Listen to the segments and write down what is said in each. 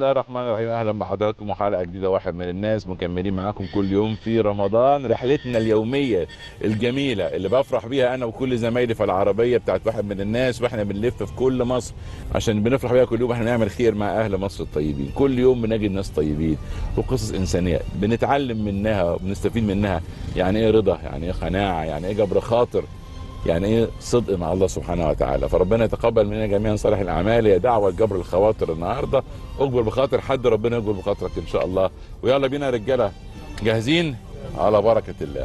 الله الرحمن الرحيم اهلا بحضراتكم وحلقه جديده واحد من الناس مكملين معاكم كل يوم في رمضان رحلتنا اليوميه الجميله اللي بفرح بيها انا وكل زمايلي في العربيه بتاعت واحد من الناس واحنا بنلف في كل مصر عشان بنفرح بيها كل يوم احنا بنعمل خير مع اهل مصر الطيبين كل يوم بنجد ناس طيبين وقصص انسانيه بنتعلم منها وبنستفيد منها يعني ايه رضا يعني ايه قناعه يعني ايه جبر خاطر يعني ايه صدق مع الله سبحانه وتعالى فربنا يتقبل مننا جميعا صالح الاعمال هي دعوه جبر الخواطر النهارده اجبر بخاطر حد ربنا يجبر بخاطرك ان شاء الله ويلا بينا يا رجاله جاهزين على بركه الله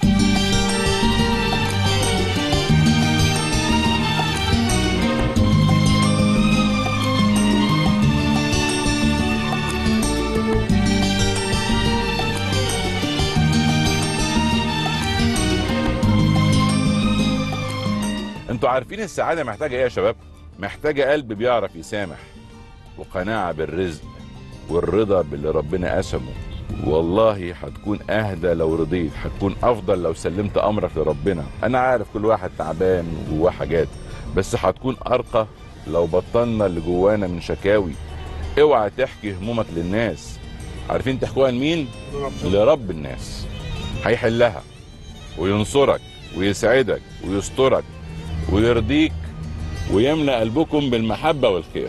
انتوا عارفين السعاده محتاجه ايه يا شباب محتاجه قلب بيعرف يسامح وقناعه بالرزق والرضا باللي ربنا قسمه والله هتكون اهدى لو رضيت هتكون افضل لو سلمت امرك لربنا انا عارف كل واحد تعبان وجواه حاجات بس هتكون ارقى لو بطلنا اللي جوانا من شكاوي اوعى تحكي همومك للناس عارفين تحكوها لمين لرب الناس هيحلها وينصرك ويسعدك ويسترك ويرضيك ويملأ قلبكم بالمحبة والخير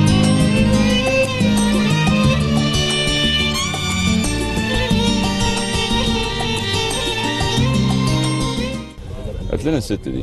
هات لنا الست دي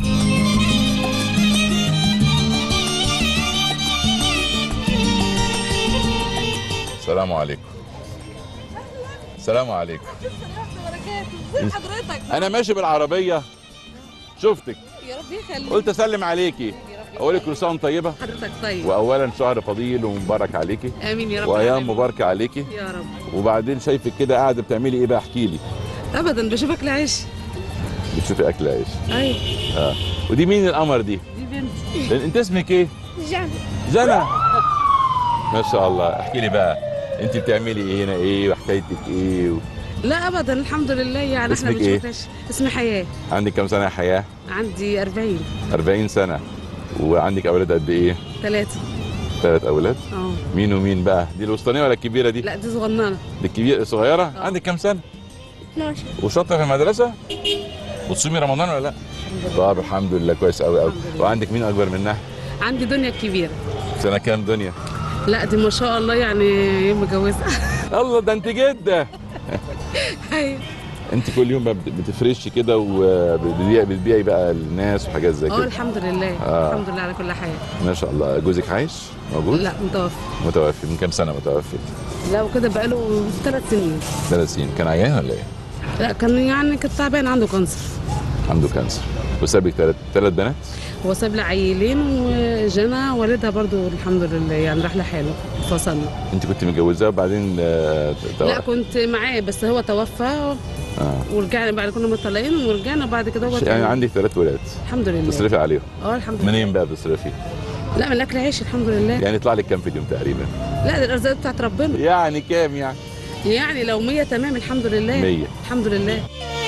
السلام عليكم السلام عليكم ازي حضرتك انا ماشي بالعربيه شفتك يا رب يخليك قلت اسلم عليكي يا رب اقول لك كل سنه وأنت طيبه حضرتك طيب واولا شهر فضيل ومبارك عليكي امين يا رب وايام العالمين. مباركه عليكي يا رب وبعدين شايفك كده قاعده بتعملي ايه بقى احكي لي ابدا بشوفك العيش بتشوفي اكل عيش ايوه اه ودي مين القمر دي دي بنتي انت اسمك ايه جان جنى ما شاء الله احكي لي بقى انت بتعملي ايه هنا ايه وحكايتك ايه و... لا ابدا الحمد لله يعني احنا اسمك إيه؟ بنشوفكش اسمي حياه عندك كم سنه يا حياه عندي 40 40 سنه وعندك اولاد قد ايه ثلاثة ثلاث اولاد اه مين ومين بقى دي الوسطانيه ولا الكبيره دي لا دي صغننه دي الكبيره الصغيره آه. عندك كم سنه 12 وشاطره في المدرسه وتصومي رمضان ولا لا طب الحمد لله كويس قوي قوي الحمد لله. وعندك مين اكبر منها عندي دنيا الكبيرة سنه كام دنيا لا دي ما شاء الله يعني متجوزة الله ده انت جده ايوه انت كل يوم بقى بت- بتفرشي كده وبتبيعي بتبيعي بقى للناس وحاجات زي اه كده الحمد لله آه. الحمد لله على كل حال ما شاء الله جوزك عايش موجود لا متوفى متوفي من كام سنه متوفي لا وكده بقاله ثلاث سنين ثلاث سنين كان عيان ولا ايه لا كان يعني كان تعبان عنده كانسر عنده كانسر وسابك ثلاث ثلاث بنات هو ساب لي عيلين وجنى والدها برضو الحمد لله يعني راح لحاله فصلنا انت كنت متجوزاه وبعدين آه، ت- لا كنت معاه بس هو توفى آه. ورجعنا بعد كنا مطلعين ورجعنا بعد كده هو يعني عندك ثلاث ولاد الحمد لله تصرفي عليهم اه الحمد لله منين بقى بتصرفي لا من الاكل عيش الحمد لله يعني يطلع لك كام في اليوم تقريبا لا ده الارزاق بتاعت ربنا يعني كام يعني يعني لو 100 تمام الحمد لله 100 الحمد لله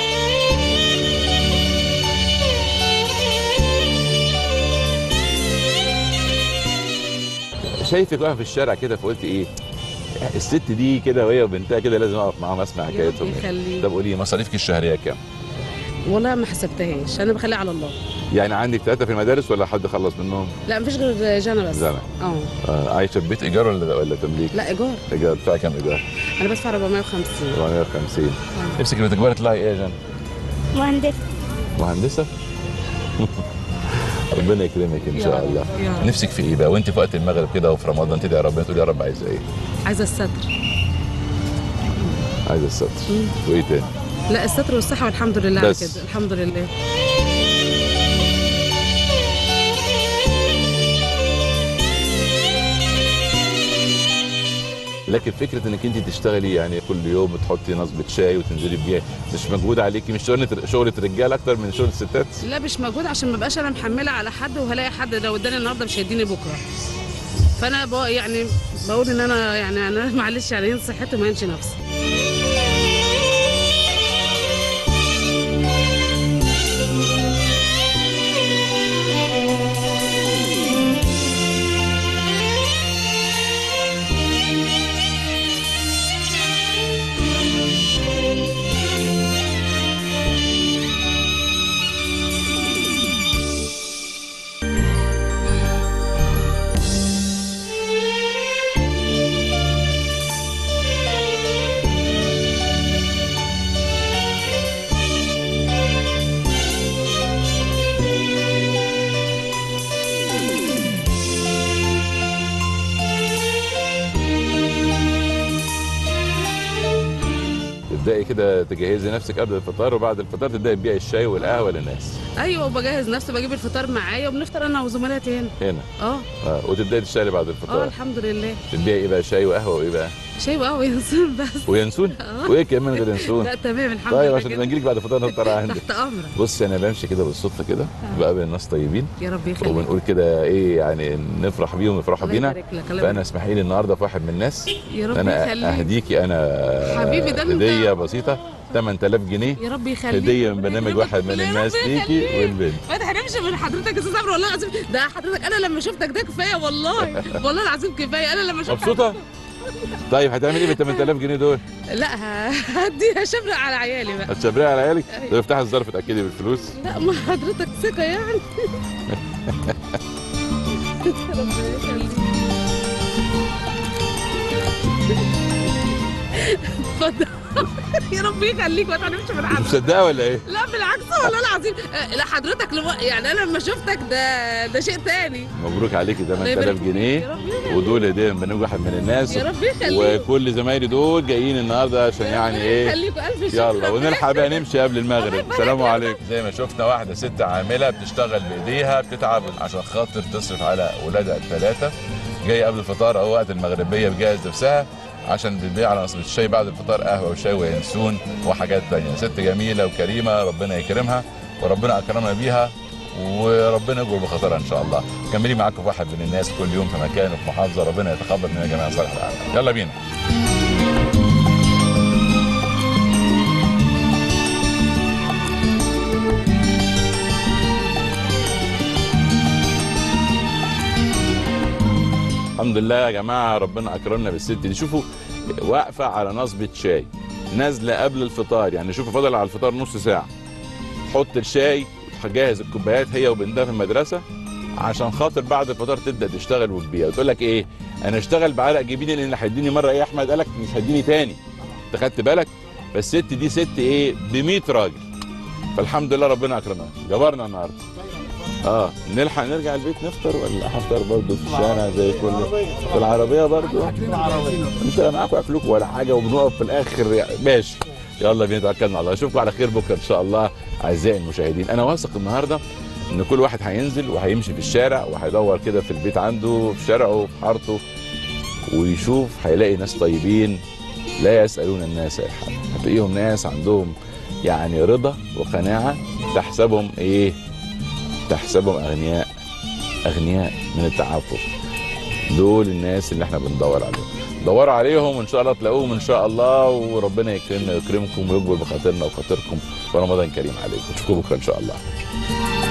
شايفك واقفه في الشارع كده فقلت ايه الست دي كده وهي وبنتها كده لازم اقف معاهم اسمع يا رب حكايتهم يخليك طب قولي مصاريفك الشهريه كام والله ما حسبتهاش انا بخليها على الله يعني عندك ثلاثه في المدارس ولا حد خلص منهم لا مفيش غير جنى بس جنى. اه آه عايشه في بيت ايجار ولا ولا تمليك لا ايجار ايجار بتاع كام ايجار انا بدفع 450 450 آه. نفسك لما تكبري تطلعي ايه يا جنى مهندس مهندسه ربنا يكرمك ان يا شاء رب، الله يا رب. نفسك في ايه بقى وانت في وقت المغرب كده وفي رمضان تدعي ربنا تقول يا رب عايزه ايه عايزه الستر عايزه الستر مم. وايه تاني لا الستر والصحه والحمد لله على بس. كده الحمد لله لكن فكره انك انت تشتغلي يعني كل يوم تحطي نصبه شاي وتنزلي بيها مش مجهود عليكي مش شغله شغله رجاله اكتر من شغل الستات لا مش موجود عشان ما بقاش انا محمله على حد وهلاقي حد لو اداني النهارده مش هيديني بكره فانا بق- يعني بقول ان انا يعني انا معلش يعني ينصح صحته ما ينشي نفسي تبداي كده تجهزي نفسك قبل الفطار وبعد الفطار تبداي تبيعي الشاي والقهوه للناس ايوه وبجهز نفسي بجيب الفطار معايا وبنفطر انا وزملاتي هنا هنا اه اه وتبداي تشتغلي بعد اه الفطار الحمد لله تبيعي ايه بقى شاي وقهوه وايه بقى شاي وقهوه ينسون بس وينسون اه وايه كمان غير ينسون لا تمام الحمد طيب لله عشان كده. نبقى نجيلك بعد الفطار نفطر عندك تحت امرك بص انا بمشي كده بالصدفه كده بقابل الناس طيبين يا رب يخليك وبنقول كده ايه يعني نفرح بيهم ويفرحوا الله بينا يبارك لك الله فانا اسمحي لي النهارده في واحد من الناس يا رب انا يخليك اهديكي انا حبيبي ده انت- هديه بسيطه 8000 جنيه يا رب يخليك هديه من ربنا برنامج يكرمك. واحد من يا رب الناس ليكي يخليك. والبنت ما تحرمش من حضرتك يا استاذ عمرو والله العظيم ده حضرتك انا لما شفتك ده كفايه والله والله العظيم كفايه انا لما شفت مبسوطه طيب هتعملي ايه بال 8000 جنيه دول حضرتك- لا ه- هدي هشبرق على عيالي بقى هتشبريها على عيالك أيوة. طب افتحي الظرف اتاكدي بالفلوس لا ما حضرتك ثقه يعني ربنا يخليك. اتفضل يا رب يخليك ما تحرمش من مش حضرتك مصدقه ولا ايه لا بالعكس والله العظيم آه، لا حضرتك لو... يعني انا لما شفتك ده ده شيء تاني مبروك عليكي الله 8000 يبارك فيك. جنيه يا رب يخليك. ودول هديه من برنامج واحد من الناس يا رب يخليك وكل زمايلي دول جايين النهارده عشان يعني ايه خليكوا الف شكر يلا ونلحق بقى نمشي قبل المغرب يبارك السلام لك. عليكم زي ما شفنا واحده ست عامله بتشتغل بايديها بتتعب عشان خاطر تصرف على اولادها الثلاثه جايه قبل الفطار او وقت المغربيه بجهز نفسها عشان تبيع على نصب الشاي بعد الفطار قهوه وشاي وينسون وحاجات تانية ست جميله وكريمه ربنا يكرمها وربنا اكرمنا بيها وربنا يجبر بخاطرها ان شاء الله كملي معاكم في واحد من الناس كل يوم في مكان وفي محافظه ربنا يتقبل منا جميعا صالح الاعمال يلا بينا الحمد لله يا جماعه ربنا اكرمنا بالست دي شوفوا واقفه على نصبه شاي نازله قبل الفطار يعني شوفوا فضل على الفطار نص ساعه تحط الشاي وتجهز الكوبايات هي وبنتها في المدرسه عشان خاطر بعد الفطار تبدا تشتغل وتبيع وتقول لك ايه انا اشتغل بعرق جبيني لان هيديني مره ايه يا احمد قالك مش هيديني تاني انت خدت بالك فالست دي ست ايه ب 100 راجل فالحمد لله ربنا اكرمنا جبرنا النهارده اه نلحق نرجع البيت نفطر ولا هفطر برضه في الشارع زي كل في العربيه برضه انت لا معاكم اكلكم ولا حاجه وبنقف في الاخر يعني ماشي يلا بينا توكلنا على الله اشوفكم على خير بكره ان شاء الله اعزائي المشاهدين انا واثق النهارده ان كل واحد هينزل وهيمشي في الشارع وهيدور كده في البيت عنده في شارعه في حارته ويشوف هيلاقي ناس طيبين لا يسالون الناس الحق هتلاقيهم ناس عندهم يعني رضا وقناعه تحسبهم ايه تحسبهم اغنياء اغنياء من التعفف دول الناس اللي احنا بندور عليهم دوروا عليهم وان شاء الله تلاقوهم ان شاء الله وربنا يكرمنا ويكرمكم ويكبر بخاطرنا وخاطركم ورمضان كريم عليكم نشوفكم بكره ان شاء الله